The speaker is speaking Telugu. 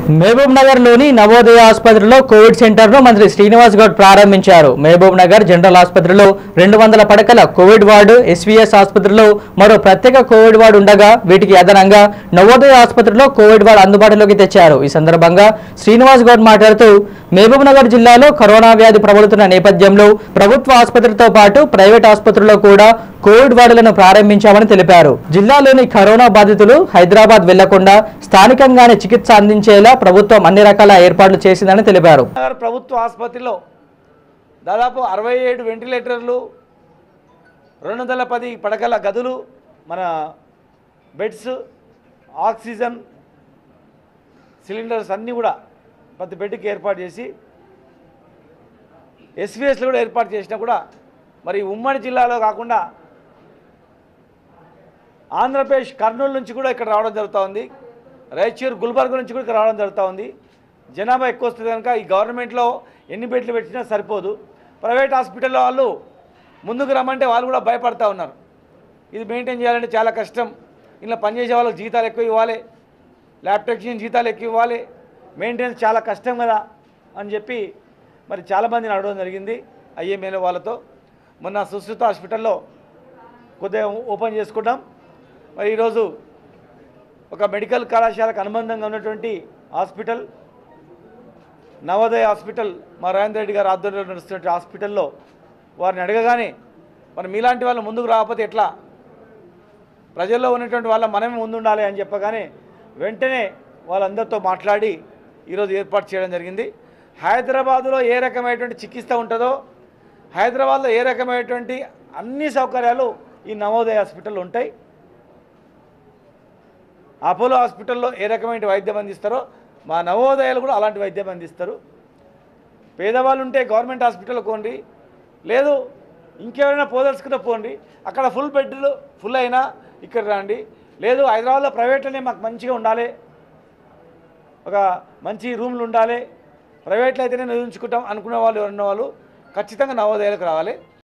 మహబూబ్ నగర్ లోని నవోదయ ఆసుపత్రిలో కోవిడ్ సెంటర్ ను మంత్రి శ్రీనివాస్ గౌడ్ ప్రారంభించారు మహబూబ్ నగర్ జనరల్ ఆసుపత్రిలో రెండు వందల పడకల కోవిడ్ వార్డు ఎస్వీఎస్ ఆసుపత్రిలో మరో ప్రత్యేక కోవిడ్ వార్డు ఉండగా వీటికి అదనంగా నవోదయ ఆసుపత్రిలో కోవిడ్ వార్డు అందుబాటులోకి తెచ్చారు ఈ సందర్భంగా శ్రీనివాస్ గౌడ్ మాట్లాడుతూ మహబూబ్ నగర్ జిల్లాలో కరోనా వ్యాధి ప్రబలుతున్న నేపథ్యంలో ప్రభుత్వ ఆసుపత్రితో పాటు ప్రైవేట్ ఆసుపత్రుల్లో కూడా కోవిడ్ వార్డులను ప్రారంభించామని తెలిపారు జిల్లాలోని కరోనా బాధితులు హైదరాబాద్ వెళ్లకుండా స్థానికంగానే చికిత్స అందించేలా ప్రభుత్వం అన్ని రకాల ఏర్పాట్లు చేసిందని తెలిపారు నగర్ ప్రభుత్వ ఆసుపత్రిలో దాదాపు అరవై ఏడు వెంటిలేటర్లు రెండు వందల పది పడకల గదులు మన బెడ్స్ ఆక్సిజన్ సిలిండర్స్ అన్నీ కూడా ప్రతి బెడ్కి ఏర్పాటు చేసి ఎస్విఎస్లు కూడా ఏర్పాటు చేసినా కూడా మరి ఉమ్మడి జిల్లాలో కాకుండా ఆంధ్రప్రదేశ్ కర్నూలు నుంచి కూడా ఇక్కడ రావడం జరుగుతూ ఉంది రాయచూర్ గుల్బర్గ్ నుంచి కూడా ఇక్కడ రావడం జరుగుతూ ఉంది జనాభా ఎక్కువ వస్తుంది కనుక ఈ గవర్నమెంట్లో ఎన్ని బెడ్లు పెట్టినా సరిపోదు ప్రైవేట్ హాస్పిటల్లో వాళ్ళు ముందుకు రమ్మంటే వాళ్ళు కూడా భయపడతా ఉన్నారు ఇది మెయింటైన్ చేయాలంటే చాలా కష్టం ఇలా పనిచేసే వాళ్ళకి జీతాలు ఎక్కువ ఇవ్వాలి ల్యాబ్ టెక్నీషియన్ జీతాలు ఎక్కువ ఇవ్వాలి మెయింటెనెన్స్ చాలా కష్టం కదా అని చెప్పి మరి చాలామందిని అడగడం జరిగింది ఐఎంఏలో వాళ్ళతో మొన్న సుశ్రుత హాస్పిటల్లో కొద్దిగా ఓపెన్ చేసుకున్నాం మరి ఈరోజు ఒక మెడికల్ కళాశాలకు అనుబంధంగా ఉన్నటువంటి హాస్పిటల్ నవోదయ హాస్పిటల్ మా రాజేంద్ర రెడ్డి గారు ఆధ్వర్యంలో నడుస్తున్న హాస్పిటల్లో వారిని అడగగానే మరి మీలాంటి వాళ్ళు ముందుకు రాకపోతే ఎట్లా ప్రజల్లో ఉన్నటువంటి వాళ్ళ మనమే ముందుండాలి అని చెప్పగానే వెంటనే వాళ్ళందరితో మాట్లాడి ఈరోజు ఏర్పాటు చేయడం జరిగింది హైదరాబాదులో ఏ రకమైనటువంటి చికిత్స ఉంటుందో హైదరాబాద్లో ఏ రకమైనటువంటి అన్ని సౌకర్యాలు ఈ నవోదయ హాస్పిటల్లో ఉంటాయి అపోలో హాస్పిటల్లో ఏ రకమైన వైద్యం అందిస్తారో మా నవోదయాలు కూడా అలాంటి వైద్యం అందిస్తారు పేదవాళ్ళు ఉంటే గవర్నమెంట్ హాస్పిటల్ పోండి లేదు ఇంకెవరైనా పోదలుచుకుంటే పోండి అక్కడ ఫుల్ బెడ్లు ఫుల్ అయినా ఇక్కడ రండి లేదు హైదరాబాద్లో ప్రైవేట్లోనే మాకు మంచిగా ఉండాలి ఒక మంచి రూమ్లు ఉండాలి ప్రైవేట్లో అయితేనే నిలుచుకుంటాం అనుకునే వాళ్ళు ఎవరున్న వాళ్ళు ఖచ్చితంగా నవోదయాలకు రావాలి